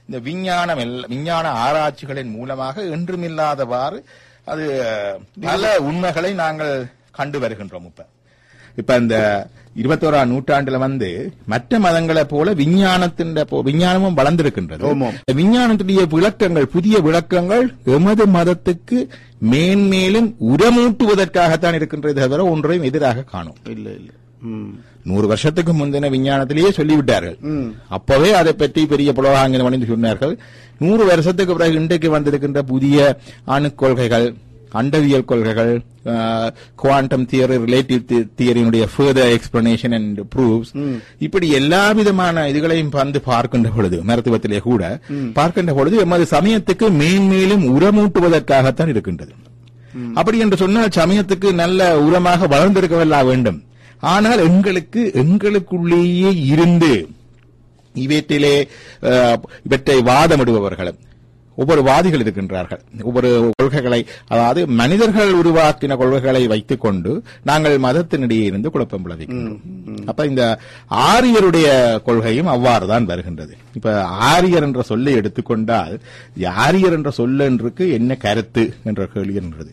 இந்த விஞ்ஞானம் எல்ல- விஞ்ஞான ஆராய்ச்சிகளின் மூலமாக என்றுமில்லாதவாறு அது பல உண்மைகளை நாங்கள் கண்டு வருகின்றோம் இப்ப இப்ப இந்த இருபத்தோராம் நூற்றாண்டுல வந்து மற்ற மதங்களை போல விஞ்ஞானத்தின் போ- விஞ்ஞானமும் வளர்ந்திருக்கின்றது ஆமாம். இந்த விஞ்ஞானத்துடைய விளக்கங்கள் புதிய விளக்கங்கள் எமது மதத்துக்கு மேன்மேலும் உரமூட்டுவதற்காகத்தான் இருக்கின்றதை தவிர ஒன்றையும் எதிராக காணும் இல்ல இல்ல ம். நூறு வருஷத்துக்கு முந்தின விஞ்ஞானத்திலேயே சொல்லிவிட்டார்கள் ம். அப்பவே அதை பற்றி பெரிய புலகாங்கிதம் அணிந்து சொன்னார்கள் நூறு வருஷத்துக்கு பிறகு இன்றைக்கு வந்திருக்கின்ற புதிய அணுக் கொள்கைகள் அண்டவியல் கொள்கைகள் குவாண்டம் தியரி ரிலேட்டிவ் தியரியினுடைய ஃபர்தர் எக்ஸ்பிளனேஷன் அண்ட் ப்ரூவ்ஸ் இப்படி எல்லா விதமான இதுகளையும் வந்து பார்க்கின்ற பொழுது மருத்துவத்திலே கூட பார்க்கின்ற பொழுது எமது சமயத்துக்கு மேன்மேலும் உரமூட்டுவதற்காகத்தான் இருக்கின்றது அப்படி என்று சொன்னால் சமயத்துக்கு நல்ல உரமாக வளர்ந்திருக்கவல்லா வேண்டும் ஆனால் எங்களுக்கு எங்களுக்குள்ளேயே இருந்து இவற்றிலே அஹ், இவற்றை வாதமிடுபவர்கள் ஒவ்வொரு வாதிகள் இருக்கின்றார்கள் ஒவ்வொரு கொள்கைகளை அதாவது மனிதர்கள் உருவாக்கின கொள்கைகளை வைத்துக் கொண்டு நாங்கள் மதத்தினிடையே இருந்து குழப்பம் விளைவிக்கின்றோம் அப்ப இந்த ஆரியருடைய கொள்கையும் அவ்வாறு தான் வருகின்றது இப்ப ஆரியர் என்ற சொல்லை எடுத்துக்கொண்டால் இந்த ஆரியர் என்ற சொல்லென்றுக்கு என்ன கருத்து என்ற கேள்வி என்றது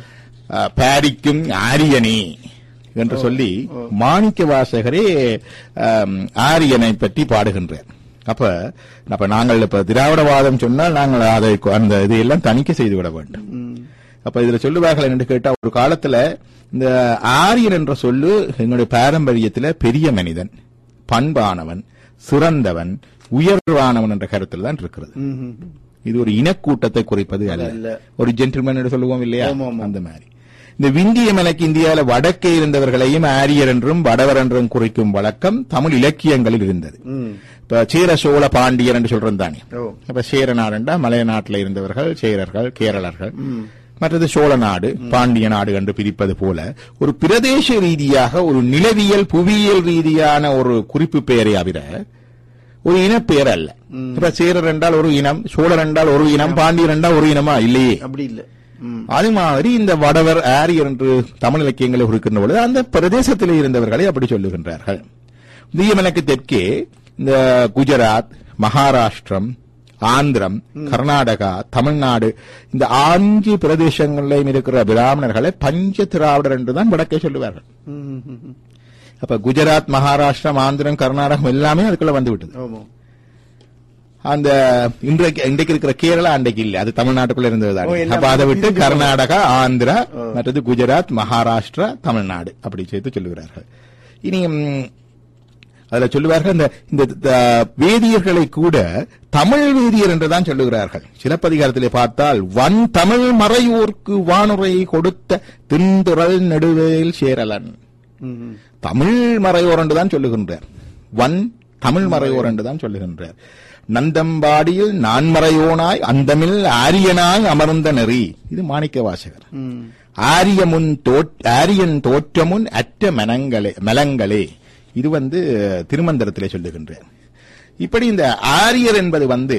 அஹ், பாரிக்கும் ஆரியனே என்று சொல்லி மாணிக்க வாசகரே ஆம், ஆரியனை பற்றி பாடுகின்றார் அப்ப அப்ப நாங்கள் இப்ப திராவிடவாதம் சொன்னால் நாங்கள் அதை அந்த இதையெல்லாம் தணிக்கை செய்து விட வேண்டும் அப்ப இதுல சொல்லுவார்கள் என்று கேட்டா ஒரு காலத்துல இந்த ஆரியன் என்ற சொல்லு எங்களுடைய பாரம்பரியத்துல பெரிய மனிதன் பண்பானவன் சிறந்தவன் உயர்வானவன் என்ற கருத்தில் தான் இருக்கிறது ம்ஹும். இது ஒரு இனக்கூட்டத்தை குறிப்பது அல்ல அல்ல. ஒரு ஜென்டில்மேன் என்று சொல்லுவோம் இல்லையா ஆமா, ஆமா. அந்த மாதிரி இந்த விந்திய மலைக்கு இந்தியாவில வடக்கே இருந்தவர்களையும் ஆரியர் என்றும் வடவர் என்றும் குறிக்கும் வழக்கம் தமிழ் இலக்கியங்களில் இருந்தது ம். இப்ப சேர சோழ பாண்டியர் என்று சொல்றோம் தானே ஓ. அப்ப சேர நாடுண்டா மலைய நாட்டில் இருந்தவர்கள் சேரர்கள் கேரளர்கள் மற்றது சோழ நாடு பாண்டிய நாடு என்று பிரிப்பது போல ஒரு பிரதேச ரீதியாக ஒரு நிலவியல் புவியியல் ரீதியான ஒரு குறிப்பு பெயரை தவிர ஒரு இனப்பெயர் அல்ல இப்ப சேரர் என்றால் ஒரு இனம் சோழர் என்றால் ஒரு இனம் பாண்டியர் என்றால் ஒரு இனமா இல்லையே அப்படி இல்ல ம். அது மாதிரி இந்த வடவர் ஆரியர் என்று தமிழ் இலக்கியங்களை குறிக்கின்ற பொழுது அந்த பிரதேசத்திலே இருந்தவர்களை அப்படி சொல்லுகின்றார்கள் வியமனுக்கு தெற்கே இந்த குஜராத் மகாராஷ்டிரம் ஆந்திரம் கர்நாடகா தமிழ்நாடு இந்த அஞ்சு பிரதேசங்களிலும் இருக்கிற பிராமணர்களை பஞ்ச திராவிடர் என்றுதான் வடக்கே சொல்லுவார்கள் ம், ம், ம். அப்ப குஜராத் மகாராஷ்டிரம் ஆந்திரம் கர்நாடகம் எல்லாமே அதுக்குள்ள வந்து விட்டது ஆமா அந்த இன்றைக்கு இன்றைக்கு இருக்கிற கேரளா அன்றைக்கு இல்ல அது தமிழ்நாட்டுக்குள்ள இருந்தது ஓ, எல்லாம் அப்ப அதை விட்டு பிரிஞ்சு கர்நாடகா ஆந்திரா மற்றது குஜராத் மகாராஷ்டிரா தமிழ்நாடு அப்படி சேர்த்து சொல்லுகிறார்கள் இனி ம், அதுல சொல்லுவார்கள் இந்த இந்த த- வேதியர்களை கூட தமிழ் வேதியர் என்றுதான் சொல்லுகிறார்கள் சிலப்பதிகாரத்திலே பார்த்தால் வன் தமிழ் மறையோர்க்கு வானுரை கொடுத்த திண்டுறல் நெடுவேல் சேரலன் ம், ம். தமிழ் மறையோர் என்றுதான் சொல்லுகின்றார் வன் தமிழ் மறையோர் என்றுதான் சொல்லுகின்றார் நந்தம்பாடியில் நான்மறையோனாய் அந்தமில் ஆரியனாய் அமர்ந்த நெறி இது மாணிக்க வாசகர் ம். ஆரியமுன் தோற்- ஆரியன் தோற்றமுன் அற்ற மனங்களே மலங்களே இது வந்து திருமந்திரத்திலே சொல்லுகின்றார் இப்படி இந்த ஆரியர் என்பது வந்து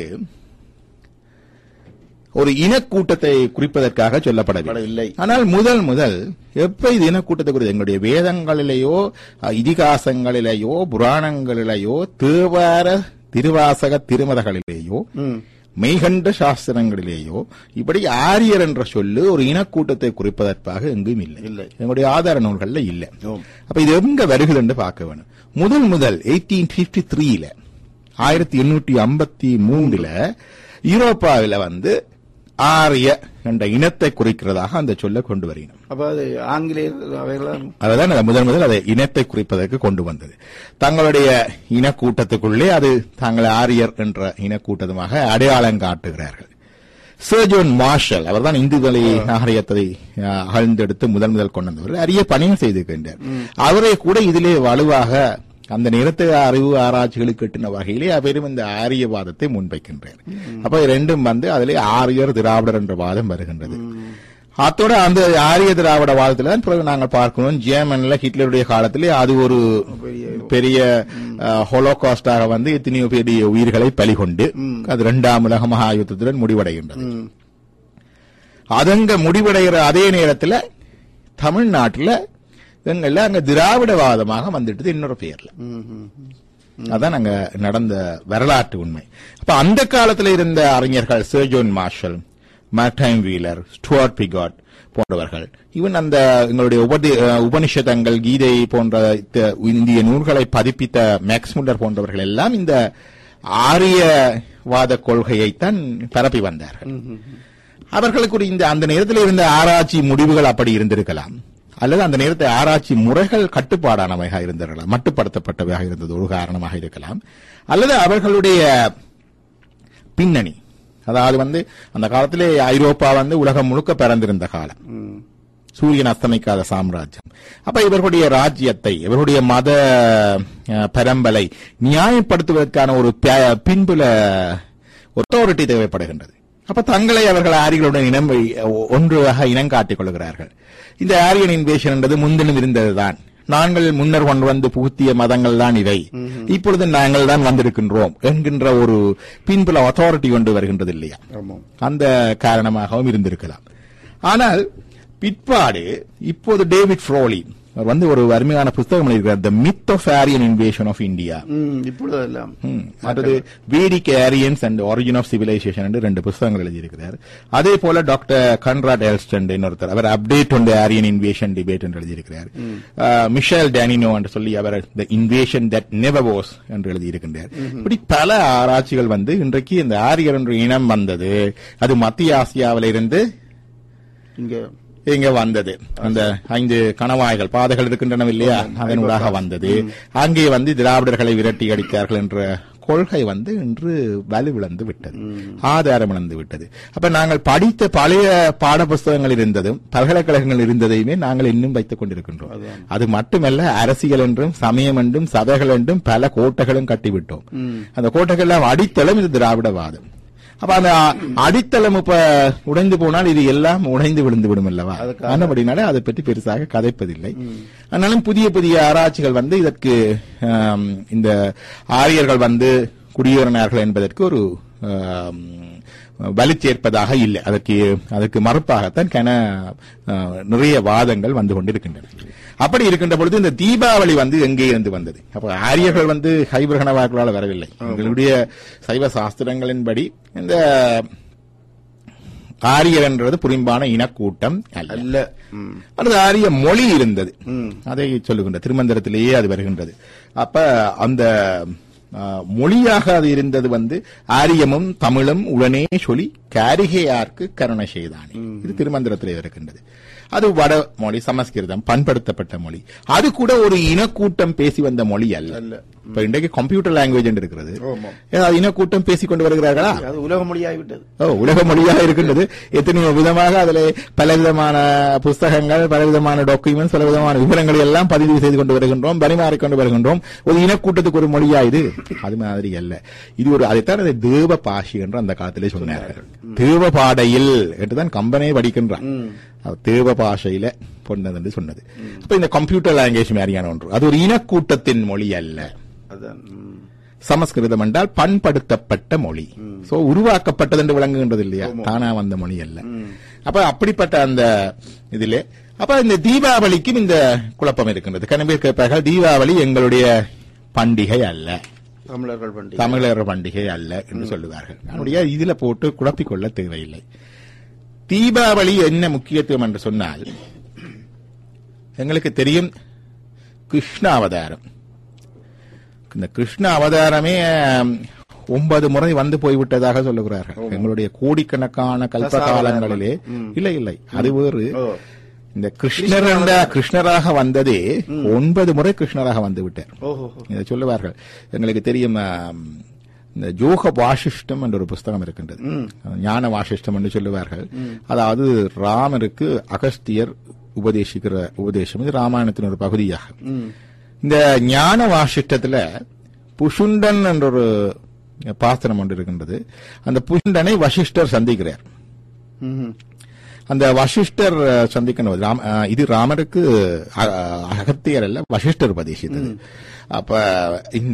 ஒரு இனக்கூட்டத்தை குறிப்பதற்காக சொல்லப்படவில்லை படவில்லை. ஆனால் முதல் முதல் எப்ப இது இனக்கூட்டத்தை குறித்து எங்களுடைய வேதங்களிலேயோ அஹ், இதிகாசங்களிலேயோ புராணங்களிலேயோ தேவார திருவாசக திருமதங்களிலேயோ ம். மெய்கண்ட சாஸ்திரங்களிலேயோ இப்படி ஆரியர் என்ற சொல்லு ஒரு இனக்கூட்டத்தை குறிப்பதற்காக எங்கும் இல்லை இல்லை. எங்களுடைய ஆதார நூல்கள்ல இல்ல ஆம். அப்ப இது எங்க வருகிறது என்று பார்க்க வேணும் முதல் முதல் எயிட்டீன் பிப்டி த்ரீல ஆயிரத்தி எண்ணூற்றி ஐம்பத்தி மூன்றுல யூரோப்பாவில வந்து ஆரிய என்ற இனத்தை குறிக்கிறதாக அந்த சொல்ல கொண்டு வருகிறோம் அப்ப அது ஆங்கிலேயர் அவைகளாம் அதுதான் அதை முதன் முதல் அதை இனத்தை குறிப்பதற்கு கொண்டு வந்தது தங்களுடைய இனக்கூட்டத்துக்குள்ளே அது தாங்கள் ஆரியர் என்ற இனக்கூட்டமாக அடையாளம் காட்டுகிறார்கள் சர்ஜோன் மார்ஷல் அவர்தான் இந்து வழி நாகரிகத்தை அஹ், அகழ்ந்தெடுத்து முதல் முதல் கொண்டு வந்தவர் அரிய பணியும் செய்திருக்கின்றார் அவரை கூட இதிலே வலுவாக அந்த நேரத்து அறிவு ஆராய்ச்சிகளுக்கு எட்டின வகையிலே அவரும் இந்த ஆரியவாதத்தை முன்வைக்கின்றார் அப்ப இது ரெண்டும் வந்து அதிலே ஆரியர் திராவிடர் என்ற வாதம் வருகின்றது அத்தோட அந்த ஆரிய திராவிட வாதத்துல தான் பிறகு நாங்கள் பார்க்கணும் ஜேர்மன்ல ஹிட்லருடைய காலத்திலே அது ஒரு பெரிய ஹோலோகாஸ்டாக வந்து எத்தனையோ பெரிய உயிர்களை பலிகொண்டு அது இரண்டாம் உலக மகா யுத்தத்துடன் முடிவடைகின்றது ம். அதங்க முடிவடைகிற அதே நேரத்துல தமிழ்நாட்டுல எங்கள்ல அங்க திராவிடவாதமாக வந்துட்டது இன்னொரு பெயர்ல ம், ம், ம். அதான் அங்க நடந்த வரலாற்று உண்மை அப்ப அந்த காலத்துல இருந்த அறிஞர்கள் Sir John Marshall Mortimer Wheeler Stuart Piggott போன்றவர்கள் ஈவன் அந்த எங்களுடைய உபதி அஹ், உபனிஷதங்கள் கீதை போன்ற த- இந்திய நூல்களை பதிப்பித்த மேக்ஸ் முல்லர் போன்றவர்கள் எல்லாம் இந்த ஆரியவாத கொள்கையைத்தான் பரப்பி வந்தார்கள் அவர்களுக்கு ஒரு இந்த அந்த நேரத்தில் இருந்த ஆராய்ச்சி முடிவுகள் அப்படி இருந்திருக்கலாம் அல்லது அந்த நேரத்தில் ஆராய்ச்சி முறைகள் கட்டுப்பாடானவையாக இருந்திருக்கலாம் மட்டுப்படுத்தப்பட்டவையாக இருந்தது ஒரு காரணமாக இருக்கலாம் அல்லது அவர்களுடைய பின்னணி அதாவது வந்து அந்த காலத்திலே ஐரோப்பா வந்து உலகம் முழுக்க பிறந்திருந்த காலம் ம். சூரியன் அஸ்தமிக்காத சாம்ராஜ்யம் அப்ப இவர்களுடைய ராஜ்யத்தை இவர்களுடைய மத அஹ், பரம்பலை நியாயப்படுத்துவதற்கான ஒரு ப- பின்புல ஒத்தாரிட்டி தேவைப்படுகின்றது அப்ப தங்களை அவர்கள் ஆரியர்களுடன் இனம் வை- ஒன்றாக இனம் காட்டிக் கொள்கிறார்கள் இந்த ஆரியன் இன்வேஷன் என்பது முன்தினம் இருந்ததுதான் நாங்கள் முன்னர் கொண்டு வந்து புகுத்திய மதங்கள் தான் இவை இப்பொழுது நாங்கள் தான் வந்திருக்கின்றோம் என்கின்ற ஒரு பின்புல அத்தாரிட்டி கொண்டு வருகின்றது இல்லையா ஆமாம் அந்த காரணமாகவும் இருந்திருக்கலாம் ஆனால் பிற்பாடு இப்போது டேவிட் ஃப்ரோலி அவர் வந்து ஒரு அருமையான புஸ்தகம் எழுதியிருக்கிறார் the myth of Aryan invasion of India ம், இப்பொழுது எல்லாம் அடுத்தது Vedic Aryans and origin of civilisation என்று ரெண்டு புத்தகங்கள் எழுதியிருக்கிறார் அதே போல டாக்டர் கன்ராட் எல்ஸ்டன் இன்னொருத்தர் அவர் update on the Aryan invasion debate என்று எழுதியிருக்கிறார் மிஷேல் டேனினோ என்று சொல்லி அவர் the invasion that never was என்று எழுதியிருக்கின்றார் இப்படி பல ஆராய்ச்சிகள் வந்து இன்றைக்கு இந்த ஆரியர் என்ற இனம் வந்தது அது மத்திய ஆசியாவில இருந்து இங்க இங்க வந்தது அந்த ஐந்து கணவாய்கள் பாதைகள் இருக்கின்றன இல்லையா அதனூடாக வந்தது அங்கே வந்து திராவிடர்களை விரட்டி அடித்தார்கள் என்ற கொள்கை வந்து இன்று வலுவிழந்து விட்டது ஆதாரம் இழந்து விட்டது அப்ப நாங்கள் படித்த பழைய பாட புஸ்தகங்கள் இருந்ததும் பல்கலைக்கழகங்கள் இருந்ததையுமே நாங்கள் இன்னும் வைத்துக் கொண்டிருக்கின்றோம் அதான். அது மட்டுமல்ல அரசியல் என்றும் சமயம் என்றும் சபைகள் என்றும் பல கோட்டைகளும் கட்டிவிட்டோம் அந்த கோட்டைகள் எல்லாம் அடித்தளம் இது திராவிடவாதம் அப்ப அந்த அடித்தளம் இப்ப உடைந்து போனால் இது எல்லாம் உடைந்து விழுந்து விடும் அல்லவா அதுக்காக- ஆனபடினால அதை பற்றி பெருசாக கதைப்பதில்லை ஆனாலும் புதிய புதிய ஆராய்ச்சிகள் வந்து இதற்கு ஆம், இந்த ஆரியர்கள் வந்து குடியேறினார்கள் என்பதற்கு ஒரு ஆம், வலு சேர்ப்பதாக இல்லை அதற்கு அதற்கு மறுப்பாகத்தான் கன ஆ, நிறைய வாதங்கள் வந்து கொண்டிருக்கின்றன அப்படி இருக்கின்ற பொழுது இந்த தீபாவளி வந்து எங்கே இருந்து வந்தது அப்ப ஆரியர்கள் வந்து ஹைபிரகணவாக்களால் வரவில்லை எங்களுடைய சைவ சாஸ்திரங்களின்படி இந்த ஆரியர் என்றது புரிம்பான இனக்கூட்டம் அல்ல அல்ல ம். அல்லது ஆரிய மொழி இருந்தது ம். அதை சொல்லுகின்ற திருமந்திரத்திலேயே அது வருகின்றது அப்ப அந்த ஆ, மொழியாக அது இருந்தது வந்து ஆரியமும் தமிழும் உடனே சொல்லி காரிகையார்க்கு கருணை செய்தானே இது திருமந்திரத்திலே இருக்கின்றது அது வட மொழி சமஸ்கிருதம் பண்படுத்தப்பட்ட மொழி அது கூட ஒரு இனக்கூட்டம் பேசி வந்த மொழி அல்ல அல்ல. இப்ப இன்றைக்கு கம்ப்யூட்டர் லாங்குவேஜ் என்று இருக்கிறது ஆமாம். ஏதாவது இனக்கூட்டம் பேசிக் கொண்டு வருகிறார்களா அது உலக மொழியாகிவிட்டது ஓ உலக மொழியாக இருக்கின்றது எத்தனையோ விதமாக அதில் பலவிதமான புஸ்தகங்கள் பலவிதமான டாக்குமெண்ட்ஸ் பலவிதமான விவரங்களை எல்லாம் பதிவு செய்து கொண்டு வருகின்றோம் பரிமாறிக்கொண்டு வருகின்றோம் ஒரு இனக்கூட்டத்துக்கு ஒரு மொழியா இது அது மாதிரி அல்ல இது ஒரு அதைத்தான் அதை தேவ பாஷி என்று அந்த காலத்திலே சொன்னார்கள் தேவ பாடையில் என்றுதான் கம்பனே படிக்கின்றான் அது தேவ பாஷையில பொன்னது என்று சொன்னது அப்ப இந்த கம்ப்யூட்டர் லாங்குவேஜ் மாதிரியான ஒன்று அது ஒரு இனக்கூட்டத்தின் மொழி அல்ல அதான் ம். சமஸ்கிருதம் என்றால் பண்படுத்தப்பட்ட மொழி சோ உருவாக்கப்பட்டது என்று விளங்குகின்றது இல்லையா தானா வந்த மொழி அல்ல அப்ப அப்படிப்பட்ட அந்த இதிலே அப்ப இந்த தீபாவளிக்கும் இந்த குழப்பம் இருக்கின்றது கன பேர் கேட்பார்கள் தீபாவளி எங்களுடைய பண்டிகை அல்ல தமிழர்கள் பண்டிகை தமிழர் பண்டிகை அல்ல என்று சொல்லுவார்கள் அதனுடைய இதுல போட்டு குழப்பிக்கொள்ள தேவையில்லை தீபாவளி என்ன முக்கியத்துவம் என்று சொன்னால் எங்களுக்கு தெரியும் கிருஷ்ண அவதாரம் இந்த கிருஷ்ண அவதாரமே ஆம், ஒன்பது முறை வந்து போய்விட்டதாக சொல்லுகிறார்கள் எங்களுடைய கோடிக்கணக்கான கல்ப காலங்களிலே இல்லை இல்லை அது வேறு ஓ இந்த கிருஷ்ணர் என்ற கிருஷ்ணராக வந்ததே ஒன்பது முறை கிருஷ்ணராக வந்து விட்டார் ஓஹோ இதை சொல்லுவார்கள் எங்களுக்கு தெரியும் ஆம், இந்த ஜோக வாசிஷ்டம் என்ற ஒரு புஸ்தகம் இருக்கின்றது ஞான வாசிஷ்டம் என்று சொல்லுவார்கள் அதாவது ராமருக்கு அகஸ்தியர் உபதேசிக்கிற உபதேசம் இது ராமாயணத்தின் ஒரு பகுதியாகும் இந்த ஞான வாசிஷ்டத்துல புஷுண்டன் என்ற ஒரு பாத்திரம் ஒன்று இருக்கின்றது அந்த புஷுண்டனை வசிஷ்டர் சந்திக்கிறார் ம். அந்த வசிஷ்டர் அஹ், சந்திக்கணும் ராம அஹ், இது ராமருக்கு அ- அ- அகத்தியர் அல்ல வசிஷ்டர் உபதேசித்தது அப்ப இந்த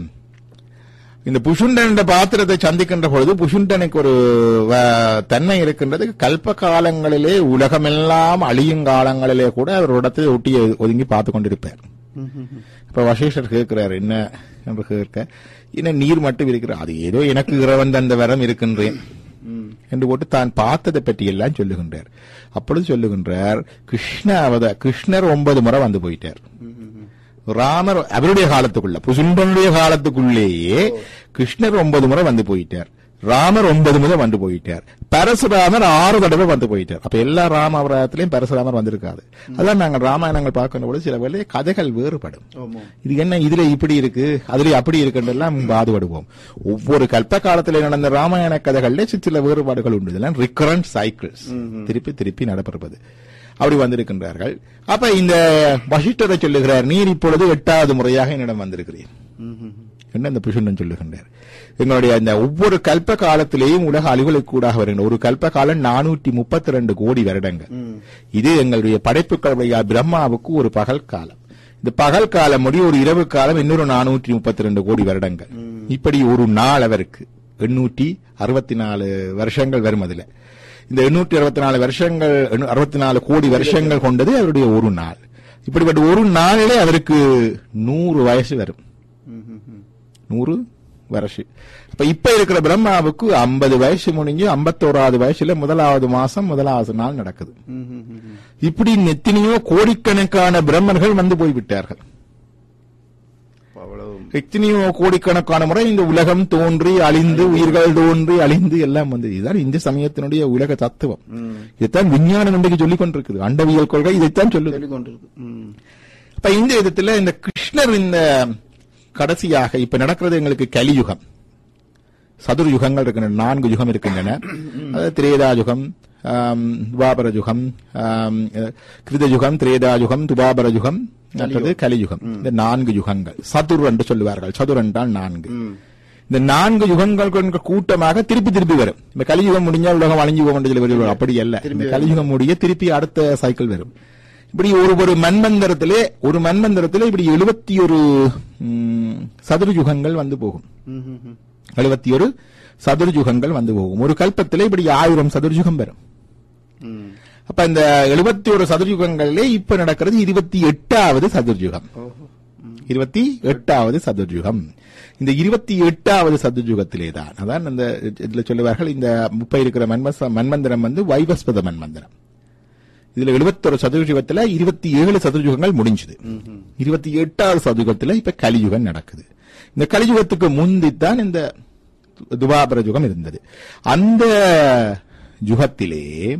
இந்த புஷுண்டன் என்ற பாத்திரத்தை சந்திக்கின்ற பொழுது புஷுண்டனுக்கு ஒரு வ- தன்மை இருக்கின்றது கல்ப காலங்களிலே உலகமெல்லாம் அழியும் காலங்களிலே கூட அவர் இடத்தை ஒட்டி ஒதுங்கி பார்த்து கொண்டிருப்பார் இப்ப வசேஷர் கேட்கிறார் என்ன என்று கேட்க என்ன நீர் மட்டும் இருக்கிற அது ஏதோ எனக்கு இறைவன் தந்த வரம் இருக்கின்றேன் ம். என்று போட்டு தான் பார்த்ததை பற்றி எல்லாம் சொல்லுகின்றார் அப்பொழுது சொல்லுகின்றார் கிருஷ்ண அவத கிருஷ்ணர் ஒன்பது முறை வந்து போயிட்டார் ம், ம், ம். ராமர் அவருடைய காலத்துக்குள்ள புசுண்டனுடைய காலத்துக்குள்ளேயே கிருஷ்ணர் ஒன்பது முறை வந்து போயிட்டார் ராமர் ஒன்பது முறை வந்து போயிட்டார் பரசுராமர் ஆறு தடவை வந்து போயிட்டார் அப்ப எல்லா ராம அவராயத்திலையும் பரசுராமர் வந்திருக்காது அதான் நாங்கள் ராமாயணங்கள் பார்க்கின்ற பொழுது சில வேலை கதைகள் வேறுபடும் ஆமாம் இது என்ன இதுல இப்படி இருக்கு அதுல அப்படி இருக்குன்றெல்லாம் பாதுபடுவோம் ஒவ்வொரு கல்ப காலத்துல நடந்த ராமாயண கதைகள்ல சில சில வேறுபாடுகள் உண்டு இதெல்லாம் ரிகரண்ட் சைக்கிள்ஸ் திருப்பி திருப்பி நடைபெறுவது அப்படி வந்திருக்கின்றார்கள் அப்ப இந்த வசிஷ்டரை சொல்லுகிறார் நீர் இப்பொழுது எட்டாவது முறையாக என்னிடம் வந்திருக்கிறீர் ம், ம், ம். என்ன இந்த புஷுண்டன் சொல்லுகின்றார் எங்களுடைய அந்த ஒவ்வொரு கல்ப காலத்திலேயும் உலக அலுவலுக்கு கூடாக வருகின்ற ஒரு கல்ப காலம் நானூற்றி முப்பத்தி ரெண்டு கோடி வருடங்கள் ம். இது எங்களுடைய படைப்புகளுடைய பிரம்மாவுக்கு ஒரு பகல் காலம் இந்த பகல் காலம் முடிய ஒரு இரவு காலம் இன்னொரு நானூற்றி முப்பத்தி ரெண்டு கோடி வருடங்கள் இப்படி ஒரு நாள் அவருக்கு எண்ணூற்றி அறுபத்தி நாலு வருஷங்கள் வரும் அதுல இந்த எண்ணூற்றி அறுபத்தி நாலு வருஷங்கள் அறுபத்தி நாலு கோடி வருஷங்கள் கொண்டது அவருடைய ஒரு நாள் இப்படிப்பட்ட ஒரு நாளிலே அவருக்கு நூறு வயசு வரும் ம், ம், ம். நூறு வருஷு அப்ப இப்ப இருக்கிற பிரம்மாவுக்கு ஐம்பது வயசு முடிஞ்சு ஐம்பத்தோராவது வயசுல முதலாவது மாசம் முதலாவது நாள் நடக்குது ம், ம், ம், ம். இப்படி எத்தனையோ கோடிக்கணக்கான பிரம்மர்கள் வந்து போய்விட்டார்கள் அவ்வளவு எத்தனையோ கோடிக்கணக்கான முறை இந்த உலகம் தோன்றி அழிந்து உயிர்கள் தோன்றி அழிந்து எல்லாம் வந்து இதுதான் இந்த சமயத்தினுடைய உலக தத்துவம் ம். இதைத்தான் விஞ்ஞானம் இன்றைக்கு சொல்லிக் கொண்டிருக்குது அண்டவியல் கொள்கை இதைத்தான் சொல்லுது சொல்லிக் கொண்டிருக்கு ம். இப்ப இந்த விதத்துல இந்த கிருஷ்ணர் இந்த கடைசியாக இப்ப நடக்கிறது எங்களுக்கு கலியுகம் சதுர் யுகங்கள் இருக்கின்றன நான்கு யுகம் இருக்கின்றன அதாவது திரேதா யுகம் ஆம், துவாபர யுகம் ஆம், அஹ், கிருத யுகம் திரேதா யுகம் துபாபர யுகம் மற்றது கலியுகம் இந்த நான்கு யுகங்கள் சதுர் என்று சொல்லுவார்கள் சதுர் என்றால் நான்கு ம். இந்த நான்கு யுகங்கள் கொண்ட கூட்டமாக திருப்பி திருப்பி வரும் இந்த கலியுகம் முடிஞ்சால் உலகம் அழிஞ்சு போகும் என்று சொல்லி வருவார்கள். அப்படி அல்ல இந்த கலியுகம் முடிய திருப்பி அடுத்த சைக்கிள் வரும் இப்படி ஒரு ஒரு மன்மந்திரத்திலே ஒரு மன்மந்திரத்திலே இப்படி எழுபத்தி ஒரு சதுர யுகங்கள் வந்து போகும் ம், ம், ம். எழுபத்தி ஒரு சதுர யுகங்கள் வந்து போகும் ஒரு கல்பத்திலே இப்படி ஆயிரம் சதுர யுகம் வரும் ம். அப்ப இந்த எழுபத்தி ஒரு சதுர்யுகங்களிலே இப்ப நடக்கிறது இருபத்தி எட்டாவது சதுர்யுகம் ஓஹோ ம். இருபத்தி எட்டாவது சதுர்யுகம் இந்த இருபத்தி எட்டாவது சதுர்யுகத்திலே தான் அதான் இந்த இதுல சொல்லுவார்கள் இந்த முப்ப இருக்கிற மன்மச மன்மந்திரம் வந்து வைவஸ்பத மன்மந்திரம் இதுல எழுபத்தொரு சதுர்யுகத்துல இருபத்தி ஏழு சதுர்யுகங்கள் முடிஞ்சது ம், ம். இருபத்தி எட்டாவது சதுர்யுகத்துல இப்ப கலியுகம் நடக்குது இந்த கலியுகத்துக்கு முந்தித்தான் இந்த துபாபர யுகம் இருந்தது அந்த யுகத்திலே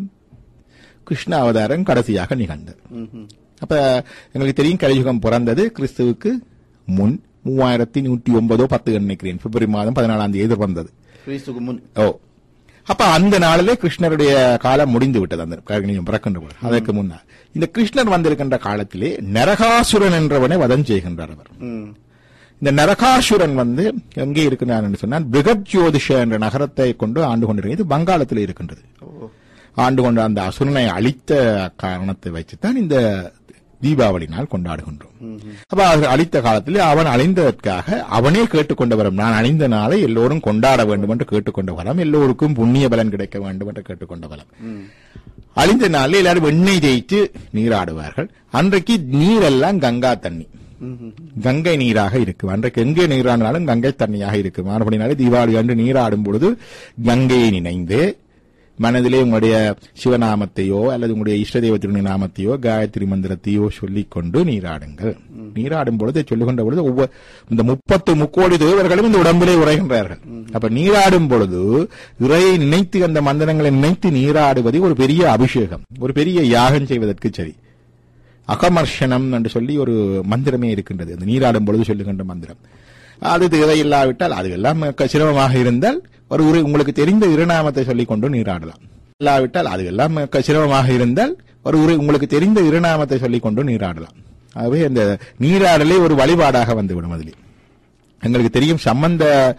கிருஷ்ண அவதாரம் கடைசியாக நிகழ்ந்தது ம், ம். அப்ப எங்களுக்கு தெரியும் கலியுகம் பிறந்தது கிறிஸ்துவுக்கு முன் மூவாயிரத்தி நூற்றி ஒன்பதோ பத்து நினைக்கிறேன் பிப்ரவரி மாதம் பதினாலாம் தேதி வந்தது கிறிஸ்துக்கு முன் ஓ அப்ப அந்த நாளிலே கிருஷ்ணருடைய காலம் முடிந்து விட்டது அந்த கலியுகம் பிறக்கின்ற பொழுது அதற்கு முன்னால் இந்த கிருஷ்ணர் வந்திருக்கின்ற காலத்திலே நரகாசுரன் என்றவனை வதம் செய்கின்றார் அவர் ம். இந்த நரகாசுரன் வந்து எங்கே இருக்கிறான் என்று சொன்னால் பிருகத் ஜோதிஷ என்ற நகரத்தை கொண்டு ஆண்டு கொண்டிருக்கிறது பங்காளத்தில் இருக்கின்றது ஓ ஆண்டு கொண்ட அந்த அசுரனை அழித்த காரணத்தை வைத்துத்தான் இந்த தீபாவளி நாள் கொண்டாடுகின்றோம் ம், ம். அப்ப அவர் அழித்த காலத்தில் அவன் அழிந்ததற்காக அவனே கேட்டுக்கொண்ட வரம் நான் அழிந்த நாளை எல்லோரும் கொண்டாட வேண்டும் என்று கேட்டுக்கொண்ட வரம் எல்லோருக்கும் புண்ணிய பலன் கிடைக்க வேண்டும் என்று கேட்டுக்கொண்ட வரம் ம். அழிந்த நாளில் எல்லாரும் எண்ணெய் தேய்த்து நீராடுவார்கள் அன்றைக்கு நீரெல்லாம் கங்கா தண்ணி ம், ம். கங்கை நீராக இருக்கும் அன்றைக்கு எங்கே நீராடினாலும் கங்கை தண்ணியாக இருக்கும் மறுபடினாலே தீபாவளி அன்று நீராடும் பொழுது கங்கையை நினைந்து மனதிலே உங்களுடைய சிவநாமத்தையோ அல்லது உங்களுடைய இஷ்ட தெய்வத்தினுடைய நாமத்தையோ காயத்ரி மந்திரத்தையோ சொல்லிக் கொண்டு நீராடுங்கள் நீராடும் பொழுது சொல்லுகின்ற பொழுது ஒவ்வொரு இந்த முப்பத்து முக்கோடி தேவர்களும் இந்த உடம்பிலே உரைகின்றார்கள் அப்ப நீராடும் பொழுது இறையை நினைத்து அந்த மந்திரங்களை நினைத்து நீராடுவது ஒரு பெரிய அபிஷேகம் ஒரு பெரிய யாகம் செய்வதற்கு சரி அகமர்ஷனம் என்று சொல்லி ஒரு மந்திரமே இருக்கின்றது அந்த நீராடும் பொழுது சொல்லுகின்ற மந்திரம் அது தேவையில்லாவிட்டால் அது எல்லாம் க- சிரமமாக இருந்தால் ஒரு உரை உங்களுக்கு தெரிந்த இருநாமத்தை சொல்லிக் கொண்டு நீராடலாம் இல்லாவிட்டால் அது எல்லாம் க- சிரமமாக இருந்தால் ஒரு உரை உங்களுக்கு தெரிந்த இருநாமத்தை சொல்லிக் கொண்டு நீராடலாம் ஆகவே அந்த நீராடலே ஒரு வழிபாடாக வந்துவிடும் அதிலே எங்களுக்கு தெரியும் சம்பந்த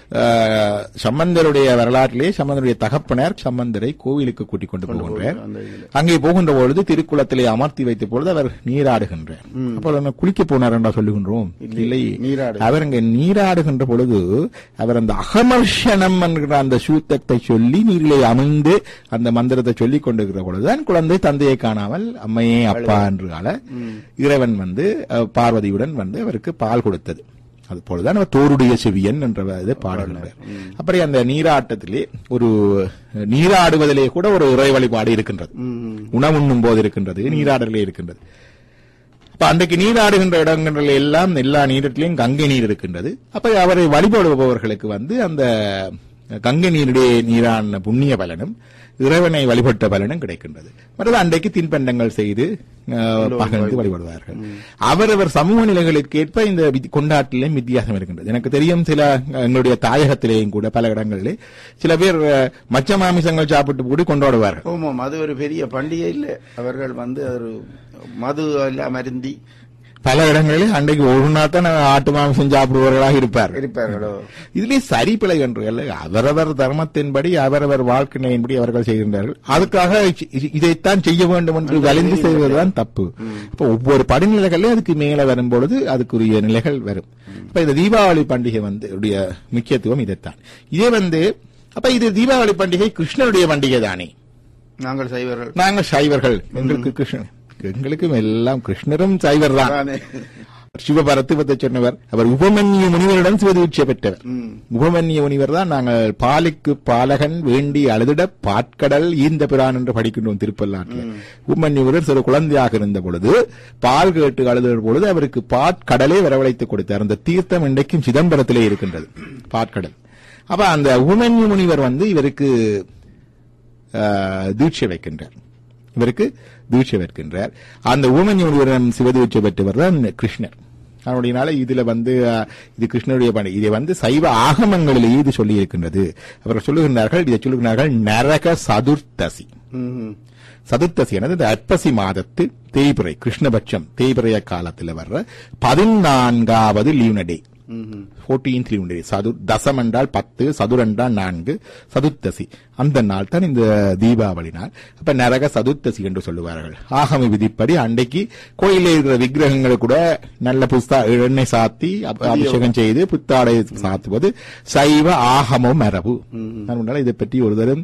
அஹ், சம்பந்தருடைய வரலாற்றிலே சம்பந்தருடைய தகப்பனார் சம்பந்தரை கோவிலுக்கு கூட்டிக் கொண்டு போகின்றார் அந்த இதுல அங்கே போகின்ற பொழுது திருக்குளத்திலே அமர்த்தி வைத்த பொழுது அவர் நீராடுகின்றார் அப்போ நம்ம குளிக்க போனார் என்றா சொல்லுகின்றோம் இல்லை நீராடு. அவர் அங்கே நீராடுகின்ற பொழுது அவர் அந்த அகமர்ஷனம் என்கிற அந்த சூத்தத்தை சொல்லி நீரிலே அமிழ்ந்து அந்த மந்திரத்தை சொல்லிக் கொண்டிருக்கிற பொழுதுதான் குழந்தை தந்தையை காணாமல் அம்மையே அப்பா என்று ஆள இறைவன் வந்து அஹ், பார்வதியுடன் வந்து அவருக்கு பால் கொடுத்தது அது போலதான் அவர் தோருடைய செவியன் என்ற இதை பாடுகின்றார் அப்படி அந்த நீராட்டத்திலே ஒரு நீராடுவதிலே கூட ஒரு இறை வழிபாடு இருக்கின்றது ம். உணவுண்ணும் போது இருக்கின்றது நீராடலே இருக்கின்றது அப்ப அன்றைக்கு நீராடுகின்ற இடங்களில் எல்லாம் எல்லா நீரிலும் கங்கை நீர் இருக்கின்றது அப்ப அவரை வழிபடுபவர்களுக்கு வந்து அந்த கங்கை நீருடைய நீரான புண்ணிய பலனும் இறைவனை வழிபட்ட பலனும் கிடைக்கின்றது மற்றது அன்றைக்கு தின்பண்டங்கள் செய்து அஹ், பகிர்ந்து வழிபடுவார்கள் அவரவர் சமூக நிலைகளுக்கு ஏற்ப இந்த வித்- கொண்டாட்டிலும் வித்தியாசம் இருக்கின்றது எனக்கு தெரியும் சில அஹ், எங்களுடைய தாயகத்திலேயும் கூட பல இடங்களிலே சில பேர் அஹ், மச்ச மாமிசங்கள் சாப்பிட்டு கூட கொண்டாடுவார்கள் ஆமாம் அது ஒரு பெரிய பண்டிகை இல்ல அவர்கள் வந்து ஒரு மது எல்லாம் அருந்தி பல இடங்களில் அன்றைக்கு ஒரு நாள் தான் ஆட்டு மாமிசம் சாப்பிடுபவர்களாக இருப்பார்கள் இருப்பார்களோ இதிலே சரி பிழை என்று அல்ல அவரவர் தர்மத்தின்படி அவரவர் வாழ்க்கையின்படி அவர்கள் செய்கின்றார்கள் அதுக்காக இ- இதைத்தான் செய்ய வேண்டும் என்று வலிந்து செய்வதுதான் தப்பு இப்ப ஒவ்வொரு படிநிலைகளிலும் அதுக்கு மேல வரும்பொழுது அதுக்குரிய நிலைகள் வரும் இப்ப இந்த தீபாவளி பண்டிகை வந்து உடைய முக்கியத்துவம் இதைத்தான் இதே வந்து அப்ப இது தீபாவளி பண்டிகை கிருஷ்ணனுடைய பண்டிகை தானே நாங்கள் செய்வர்கள் நாங்கள் சைவர்கள் எங்களுக்கு கிருஷ்ணன் எங்களுக்கும் எல்லாம் கிருஷ்ணரும் சைவர் தான் தானே. சிவபரத்துவத்தை சொன்னவர் அவர் உபமன்ய முனிவரிடம் சிவதீட்சை பெற்றவர் ம். உபமன்ய முனிவர் தான் நாங்கள் பாலுக்கு பாலகன் வேண்டி அழுதிட பாட்கடல் ஈந்த பிரான் என்று படிக்கின்றோம் திருப்பல்லாற்றில் உபமன்யுவர் சிறு குழந்தையாக இருந்த பொழுது பால் கேட்டு அழுத பொழுது அவருக்கு பாட்கடலே வரவழைத்துக் கொடுத்தார் அந்த தீர்த்தம் இன்றைக்கும் சிதம்பரத்திலே இருக்கின்றது பாட்கடல் அப்ப அந்த உபமன்ய முனிவர் வந்து இவருக்கு ஆஹ், தீட்சை வைக்கின்றார் இவருக்கு தீட்சை வைக்கின்றார் அந்த ஊமஞ்சி முனிவரிடம் சிவதீட்சை பெற்றவர் தான் கிருஷ்ணர் அதனுடையனால இதுல வந்து அஹ், இது கிருஷ்ணருடைய பணி இதை வந்து சைவ ஆகமங்களிலேயே இது சொல்லி இருக்கின்றது அவர்கள் சொல்லுகின்றார்கள் இதை சொல்லுகிறார்கள் நரக சதுர்த்தசி ம். சதுர்த்தசி எனது இந்த அற்பசி மாதத்து தேய்பிறை கிருஷ்ணபட்சம் தேய்பிறைய காலத்தில் வர்ற பதினான்காவது லீவ்னடே ம். ஃபோர்டீன்த் லீவ்னடே சது தசம் என்றால் பத்து சதுர் என்றால் நான்கு சதுர்த்தசி அந்த நாள் தான் இந்த தீபாவளி நாள் அப்ப நரக சதுர்த்தசி என்று சொல்லுவார்கள் ஆகம விதிப்படி அன்றைக்கு கோயிலில் இருக்கிற விக்கிரகங்களை கூட நல்ல புஸ்தா எண்ணெய் சாத்தி அப- அபிஷேகம் செய்து புத்தாடை சாத்துவது சைவ ஆகம மரபு அதனால இதை பற்றி ஒரு தரம்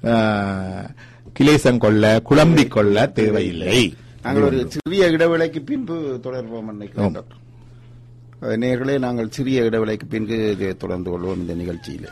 கிளேசம் கொள்ள குழம்பிக் கொள்ள தேவையில்லை நாங்கள் ஒரு சிறிய இடைவேளைக்கு பின்பு தொடர்போம் நினைக்கிறேன் ஆம். டாக்டர் அஹ், நேயர்களே நாங்கள் சிறிய இடைவேளைக்கு பின்பு இதை தொடர்ந்து கொள்வோம் இந்த நிகழ்ச்சியில்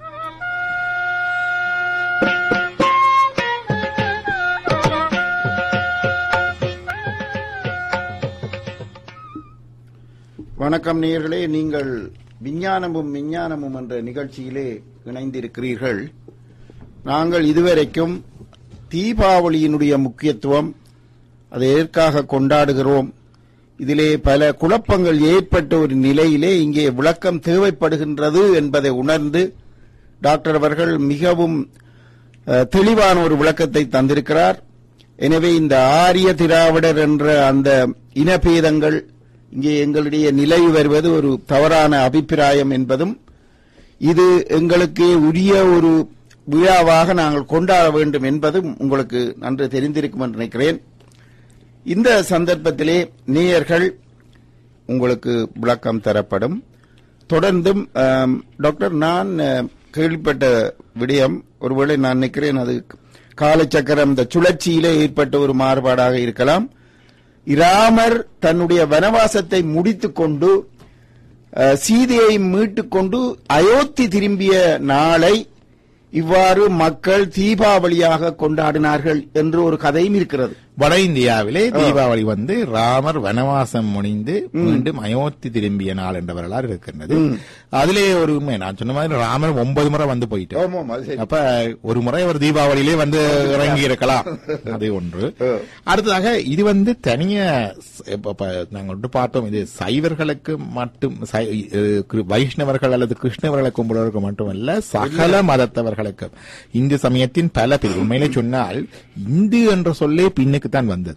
வணக்கம் நேயர்களே நீங்கள் விஞ்ஞானமும் விஞ்ஞானமும் என்ற நிகழ்ச்சியிலே இணைந்திருக்கிறீர்கள் நாங்கள் இதுவரைக்கும் தீபாவளியினுடைய முக்கியத்துவம் அதை எதற்காக கொண்டாடுகிறோம் இதிலே பல குழப்பங்கள் ஏற்பட்ட ஒரு நிலையிலே இங்கே விளக்கம் தேவைப்படுகின்றது என்பதை உணர்ந்து டாக்டர் அவர்கள் மிகவும் அஹ், தெளிவான ஒரு விளக்கத்தை தந்திருக்கிறார் எனவே இந்த ஆரிய திராவிடர் என்ற அந்த இனபேதங்கள் இங்கே எங்களிடையே நிலவி வருவது ஒரு தவறான அபிப்பிராயம் என்பதும் இது எங்களுக்கு உரிய ஒரு விழாவாக நாங்கள் கொண்டாட வேண்டும் என்பதும் உங்களுக்கு நன்று தெரிந்திருக்கும் என்று நினைக்கிறேன் இந்த சந்தர்ப்பத்திலே நேயர்கள் உங்களுக்கு விளக்கம் தரப்படும் தொடர்ந்தும் ஆம், டாக்டர் நான் அஹ், கேள்விப்பட்ட விடயம் ஒருவேளை நான் நினைக்கிறேன் அது காலச்சக்கரம் இந்த சுழற்சியிலே ஏற்பட்ட ஒரு மாறுபாடாக இருக்கலாம் இராமர் தன்னுடைய வனவாசத்தை முடித்துக் கொண்டு அஹ், சீதையை மீட்டுக் கொண்டு அயோத்தி திரும்பிய நாளை இவ்வாறு மக்கள் தீபாவளியாக கொண்டாடினார்கள் என்று ஒரு கதையும் இருக்கிறது வட இந்தியாவிலே தீபாவளி வந்து ராமர் வனவாசம் முடிந்து மீண்டும் அயோத்தி திரும்பிய நாள் என்ற வரலாறு இருக்கின்றது அதிலே ஒரு உண்மை நான் சொன்ன மாதிரி ராமர் ஒன்பது முறை வந்து போயிட்டார் ஆமாம் அது சரி அப்ப ஒரு முறை அவர் தீபாவளியிலே வந்து இறங்கி இருக்கலாம் அது ஒன்று அடுத்ததாக இது வந்து தனிய ஸ்- இப்ப- இப்ப நாங்க வந்து பார்த்தோம் இது சைவர்களுக்கு மட்டும் சை- அஹ் கிரு- வைஷ்ணவர்கள் அல்லது கிருஷ்ணவர்களை கும்பிடுவதற்கு மட்டுமல்ல சகல மதத்தவர்களுக்கு இந்து சமயத்தின் பல பிரிவு உண்மையிலே சொன்னால் இந்து என்ற சொல்லே பின்னுக்கு தான் வந்தது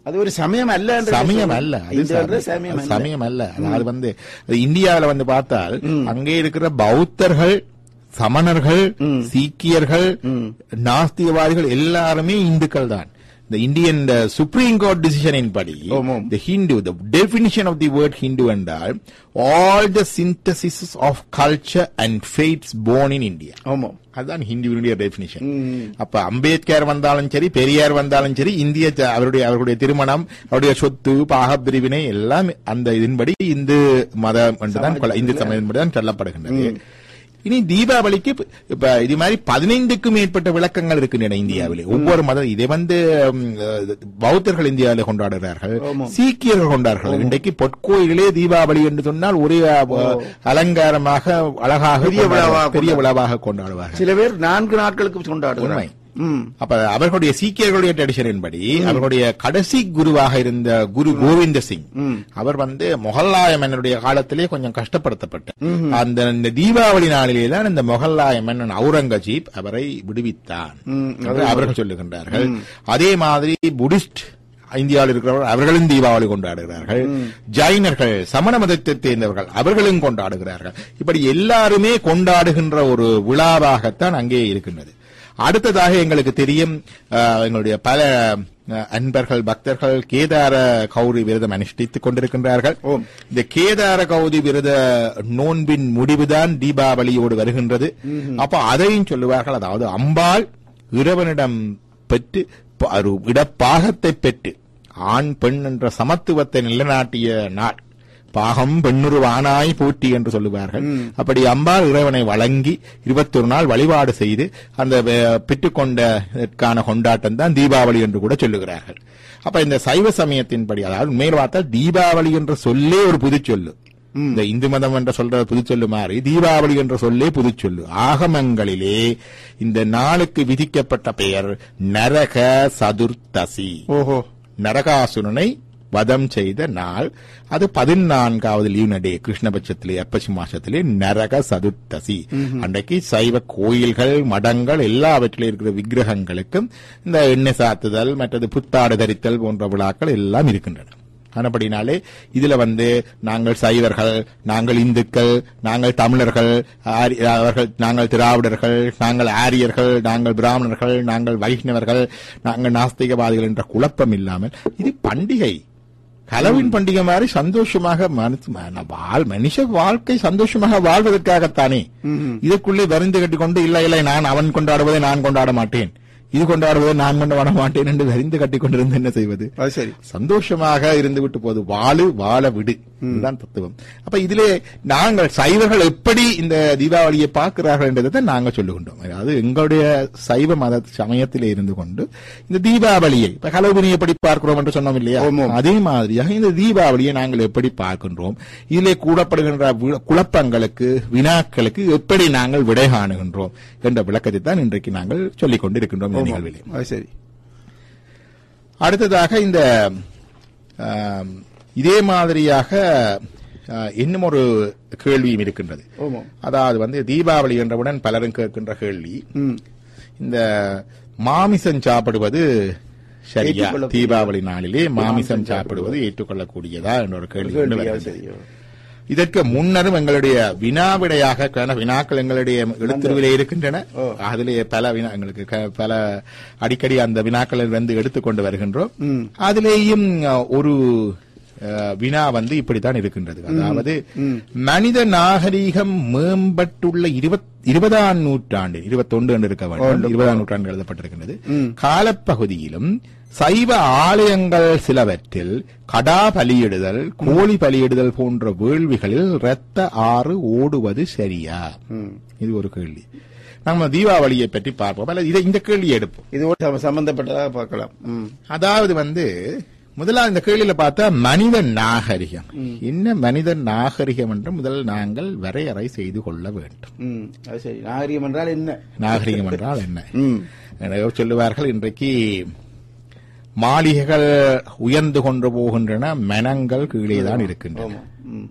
அது ஒரு சமயம் அல்ல என்று சமயம் அல்ல அது இந்த என்ற சமயம் சமயம் அல்ல. சமயம் அல்ல அதாவது வந்து அது இந்தியாவுல வந்து பார்த்தால் அங்கே இருக்கிற பௌத்தர்கள் சமணர்கள் சீக்கியர்கள் நாஸ்திகவாதிகள் எல்லாருமே இந்துக்கள் தான் இந்த இந்தியன் சுப்ரீம் கோர்ட் டிசிஷனின் படி ஆமாம். the Hindu, the definition of the word Hindu என்றால் all the synthesis of culture and faiths born in India. ஆமாம் அதுதான் ஹிந்துவினுடைய டெபினிஷன் அப்ப அம்பேத்கர் வந்தாலும் சரி பெரியார் வந்தாலும் சரி இந்திய ஜ- அவருடைய அவருடைய திருமணம் அவருடைய சொத்து பாகப்பிரிவினை எல்லாம் அந்த இதன்படி இந்து மதம் என்றுதான் கொள்ள- இந்து சமயத்தின்படி தான் சொல்லப்படுகின்றது இனி தீபாவளிக்கு இப்ப- இப்ப இது மாதிரி பதினைந்துக்கும் மேற்பட்ட விளக்கங்கள் இருக்கின்றன இந்தியாவிலே ஒவ்வொரு மதம் இதை வந்து ம், அஹ், பௌத்தர்கள் இந்தியாவிலே கொண்டாடுகிறார்கள் சீக்கியர்கள் கொண்டாடுகிறார்கள் இன்றைக்கு பொற்கோயிலே தீபாவளி என்று சொன்னால் ஒரே அஹ், அலங்காரமாக அழகாக பெரிய கொண்டாடுவார்கள். விழாவாக பெரிய விழாவாக கொண்டாடுவார்கள் சில பேர் நான்கு நாட்களுக்கு கொண்டாடுகிறார் உண்மை. ம் அப்ப அவர்களுடைய சீக்கியர்களுடைய ட்ரெடிஷனின் படி அவர்களுடைய கடைசி குருவாக இருந்த குரு கோவிந்த சிங் அவர் வந்து முகல்லாய மன்னருடைய காலத்திலே கொஞ்சம் கஷ்டப்படுத்தப்பட்ட அந்த இந்த தீபாவளி நாளிலே தான் இந்த முகல்லாய மன்னன் அவுரங்கசீப் அவரை விடுவித்தான் என்று அவர்கள் சொல்லுகின்றார்கள் அதே மாதிரி புடிஸ்ட் இந்தியாவில் இருக்கிறவர்கள் அவர்களும் தீபாவளி கொண்டாடுகிறார்கள் ஜைனர்கள் சமண மதத்தை சேர்ந்தவர்கள் அவர்களும் கொண்டாடுகிறார்கள் இப்படி எல்லாருமே கொண்டாடுகின்ற ஒரு விழாவாகத்தான் அங்கே இருக்கின்றது அடுத்ததாக எங்களுக்கு தெரியும் அஹ், எங்களுடைய பல அஹ், அன்பர்கள் பக்தர்கள் கேதார கௌரி விரதம் அனுஷ்டித்துக் கொண்டிருக்கின்றார்கள் ஓம். இந்த கேதார கௌரி விரத நோன்பின் முடிவுதான் தீபாவளியோடு வருகின்றது அப்ப அதையும் சொல்லுவார்கள் அதாவது அம்பாள் இறைவனிடம் பெற்று ப- ஒரு இடப்பாகத்தை பெற்று ஆண் பெண் என்ற சமத்துவத்தை நிலைநாட்டிய நாள் பாகம் பெண்ணுருவானாய் போற்றி என்று சொல்லுவார்கள் அப்படி அம்பாள் இறைவனை வழங்கி இருபத்தொரு நாள் வழிபாடு செய்து அந்த அஹ், பெற்றுக்கொண்டதற்கான கொண்டாட்டம் தான் தீபாவளி என்று கூட சொல்லுகிறார்கள் அப்ப இந்த சைவ சமயத்தின்படி அதாவது உண்மையில் பார்த்தால் தீபாவளி என்ற சொல்லே ஒரு புதுச்சொல்லு இந்த இந்து மதம் என்ற சொல்ற புதுச்சொல்லு மாறி தீபாவளி என்ற சொல்லே புதுச்சொல்லு ஆகமங்களிலே இந்த நாளுக்கு விதிக்கப்பட்ட பெயர் நரக சதுர்த்தசி ஓஹோ நரகாசுரனை வதம் செய்த நாள் அது பதினான்காவது லீவ் டே கிருஷ்ணபட்சத்திலே அப்பசி மாசத்திலே நரக சதுர்த்தசி அன்றைக்கு சைவ கோயில்கள் மடங்கள் எல்லாவற்றிலும் இருக்கிற விக்கிரகங்களுக்கும் இந்த எண்ணெய் சாத்துதல் மற்றது புத்தாடு தரித்தல் போன்ற விழாக்கள் எல்லாம் இருக்கின்றன ஆனபடினாலே இதுல வந்து நாங்கள் சைவர்கள் நாங்கள் இந்துக்கள் நாங்கள் தமிழர்கள் ஆரி- அவர்கள் நாங்கள் திராவிடர்கள் நாங்கள் ஆரியர்கள் நாங்கள் பிராமணர்கள் நாங்கள் வைஷ்ணவர்கள் நாங்கள் நாஸ்திகவாதிகள் என்ற குழப்பம் இல்லாமல் இது பண்டிகை ஹலோவின் பண்டிகை மாதிரி சந்தோஷமாக மனசு- ம- வாழ் மனுஷ வாழ்க்கை சந்தோஷமாக வாழ்வதற்காகத்தானே இதற்குள்ளே வருந்து கட்டிக்கொண்டு இல்ல இல்லை நான் அவன் கொண்டாடுவதை நான் கொண்டாட மாட்டேன் இது கொண்டாடுவதை நான் கொண்டாட மாட்டேன் என்று வரிந்து கட்டிக் கொண்டிருந்து என்ன செய்வது அது சரி சந்தோஷமாக இருந்து விட்டு போது வாழு வாழ விடு இதுதான் தத்துவம் அப்ப இதிலே நாங்கள் சைவர்கள் எப்படி இந்த தீபாவளியை பார்க்கிறார்கள் என்றதை நாங்க சொல்லுகின்றோம் அதாவது எங்களுடைய சைவ மத சமயத்திலே இருந்து கொண்டு இந்த தீபாவளியை இப்ப ஹலோவினை எப்படி பார்க்கிறோம் என்று சொன்னோம் இல்லையா ஆமாம். அதே மாதிரியாக இந்த தீபாவளியை நாங்கள் எப்படி பார்க்கின்றோம் இதிலே கூடப்படுகின்ற வி- குழப்பங்களுக்கு வினாக்களுக்கு எப்படி நாங்கள் விடை காணுகின்றோம் என்ற விளக்கத்தை தான் இன்றைக்கு நாங்கள் சொல்லிக் கொண்டிருக்கின்றோம் இந்த நிகழ்விலே அது சரி அடுத்ததாக இந்த ஆம், இதே மாதிரியாக ஆ, இன்னும் ஒரு கேள்வியும் இருக்கின்றது ஆமாம் அதாவது வந்து தீபாவளி என்றவுடன் பலரும் கேட்கின்ற கேள்வி ம் இந்த மாமிசம் சாப்பிடுவது சரியா ஏற்றுக்கொள்ளக்கூடிய- தீபாவளி நாளிலே மாமிசம் சாப்பிடுவது ஏற்றுக்கொள்ளக்கூடியதா என்ற ஒரு கேள்வி கொண்டு கேள்வி, அது வருகின்றது. சரி இதற்கு முன்னரும் எங்களுடைய வினாவிடையாக காண வினாக்கள் எங்களுடைய எழுத்துருவிலே இருக்கின்றன அதிலே பல வினா எங்களுக்கு க- பல அடிக்கடி அந்த வினாக்களை வந்து எடுத்துக்கொண்டு வருகின்றோம் ம். அதிலேயும் அஹ், ஒரு அஹ், வினா வந்து இப்படித்தான் இருக்கின்றது அதாவது மனித நாகரீகம் மேம்பட்டுள்ள இருபத் இருபதாம் நூற்றாண்டு இருபத்தொன்று என்று இருக்க வேண்டும் இருபதாம் நூற்றாண்டு எழுதப்பட்டிருக்கின்றது காலப்பகுதியிலும் சைவ ஆலயங்கள் சிலவற்றில் கடா பலியிடுதல் கோழி பலியிடுதல் போன்ற வேள்விகளில் இரத்த ஆறு ஓடுவது சரியா ம். இது ஒரு கேள்வி நம்ம தீபாவளியை பற்றி பார்ப்போம் அல்லது இதை இந்த கேள்வியை எடுப்போம் இதோடு சம்ம- சம்பந்தப்பட்டதாக பார்க்கலாம் ம் அதாவது வந்து முதலாவது இந்த கேள்வியில பார்த்தா மனித நாகரிகம் என்ன மனித நாகரிகம் என்று முதல் நாங்கள் வரையறை செய்து கொள்ள வேண்டும் ம் அது சரி நாகரிகம் என்றால் என்ன நாகரிகம் என்றால் என்ன ம் எனவே சொல்லுவார்கள் இன்றைக்கு மாளிகைகள் உயர்ந்து கொண்டு போகின்றன மனங்கள் கீழே தான் இருக்கின்றன ஆமாம் ம்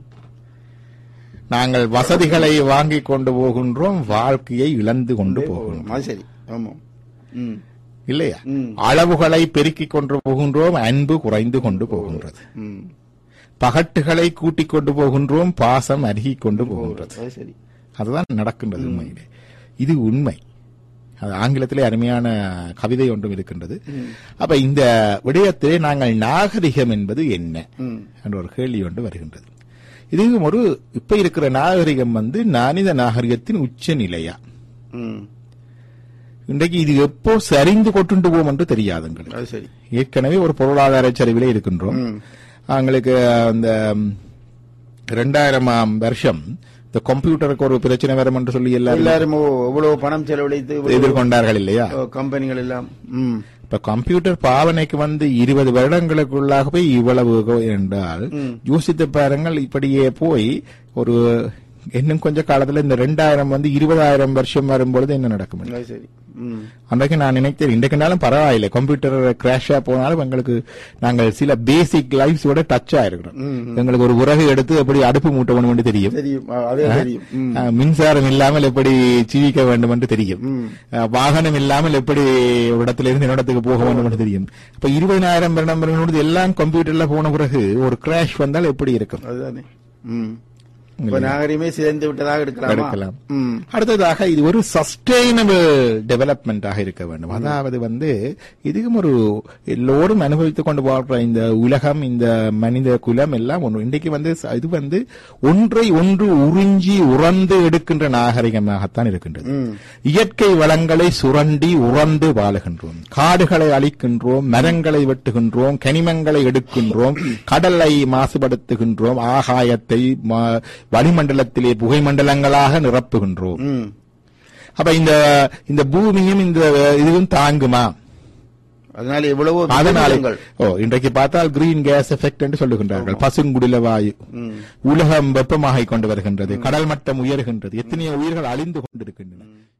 நாங்கள் வசதிகளை வாங்கிக் கொண்டு போகின்றோம் வாழ்க்கையை இழந்து கொண்டு போகின்றோம் அது சரி ஆமாம் ம் இல்லையா ம். அளவுகளை பெருக்கிக் கொண்டு போகின்றோம் அன்பு குறைந்து கொண்டு போகின்றது ம். பகட்டுகளை கூட்டிக் கொண்டு போகின்றோம் பாசம் அருகிக் கொண்டு போகின்றது அது சரி அதுதான் நடக்கின்றது உண்மையிலே இது உண்மை அது ஆங்கிலத்திலே அருமையான கவிதை ஒன்றும் இருக்கின்றது அப்ப இந்த விடயத்திலே நாங்கள் நாகரிகம் என்பது என்ன ம். என்ற ஒரு கேள்வி ஒன்று வருகின்றது இது ஒரு இப்ப இருக்கிற நாகரிகம் வந்து நானித நாகரிகத்தின் உச்ச நிலையா ம். இன்றைக்கு இது எப்போ சரிந்து கொட்டுண்டு போகும் என்று தெரியாது எங்களுக்கு அது சரி ஏற்கனவே ஒரு பொருளாதார சரிவிலே இருக்கின்றோம் ம். அவங்களுக்கு அந்த இரண்டாயிரமாம் வருஷம் இந்த கம்ப்யூட்டருக்கு ஒரு பிரச்சனை வரும் என்று சொல்லி எல்லாரும் எல்லாரும் ஓ, எவ்வளவு பணம் செலவழித்து இவ்வளவு, எதிர்கொண்டார்கள் இல்லையா ஓ, கம்பெனிகள் எல்லாம் ம். இப்ப கம்ப்யூட்டர் பாவனைக்கு வந்து இருபது வருடங்களுக்குள்ளாக போய் இவ்வளவு என்றால் ம். யோசித்து பாருங்கள் இப்படியே போய் ஒரு இன்னும் கொஞ்ச காலத்துல இந்த ரெண்டாயிரம் வந்து இருபதாயிரம் வருஷம் வரும்பொழுது என்ன நடக்கும் அது சரி ம். அன்றைக்கு நான் நினைத்தேன் இன்றைக்குனாலும் பரவாயில்லை கம்ப்யூட்டர் கிராஷா போனாலும் எங்களுக்கு நாங்கள் சில பேசிக் லைஃப்ஸோட டச் ஆயிருக்கிறோம் ம், எங்களுக்கு ஒரு உரகு எடுத்து எப்படி அடுப்பு மூட்ட வேண்டும் என்று தெரியும் தெரியும் ஆ, அதே தெரியும் ம். அஹ், மின்சாரம் இல்லாமல் எப்படி ஜீவிக்க வேண்டும் என்று தெரியும் ம். அஹ், வாகனம் இல்லாமல் எப்படி ஒரு இடத்துல இருந்து இடத்துக்கு போக வேண்டும் என்று தெரியும் இப்ப இருபதாயிரம் வருடம் வரும்போது எல்லாம் கம்ப்யூட்டர்ல போன பிறகு ஒரு கிராஷ் வந்தால் எப்படி இருக்கும் அதுதானே ம். இப்ப நாகரிகமே சிதைந்து விட்டதாக எடுக்கலாமா எடுக்கலாம். ம். அடுத்ததாக இது ஒரு சஸ்டைனபிள் டெவலப்மெண்டாக இருக்க வேண்டும் அதாவது வந்து இதுக்கும் ஒரு எல்லோரும் அனுபவித்துக் கொண்டு வாழ்ற இந்த உலகம் இந்த மனித குலம் எல்லாம் ஒன்று இன்றைக்கு வந்து ச- இது வந்து ஒன்றை ஒன்று உறிஞ்சி உறந்து எடுக்கின்ற நாகரிகமாகத்தான் இருக்கின்றது ம். இயற்கை வளங்களை சுரண்டி உறந்து வாழுகின்றோம் காடுகளை அழிக்கின்றோம் மரங்களை வெட்டுகின்றோம் கனிமங்களை எடுக்கின்றோம் கடலை மாசுபடுத்துகின்றோம் ஆகாயத்தை ம- வளிமண்டலத்திலே புகை மண்டலங்களாக நிரப்புகின்றோம் ம். அப்ப இந்த இந்த பூமியும் இந்த இதுவும் தாங்குமா அதனால எவ்வளவோ அதனால துன்பங்கள். ஓ இன்றைக்கு பார்த்தால் கிரீன் கேஸ் எஃபெக்ட் என்று சொல்லுகின்றார்கள் பசுங்குடில வாயு ம். உலகம் வெப்பமாகிக் கொண்டு வருகின்றது கடல் மட்டம் உயர்கின்றது எத்தனையோ உயிர்கள் அழிந்து கொண்டிருக்கின்றன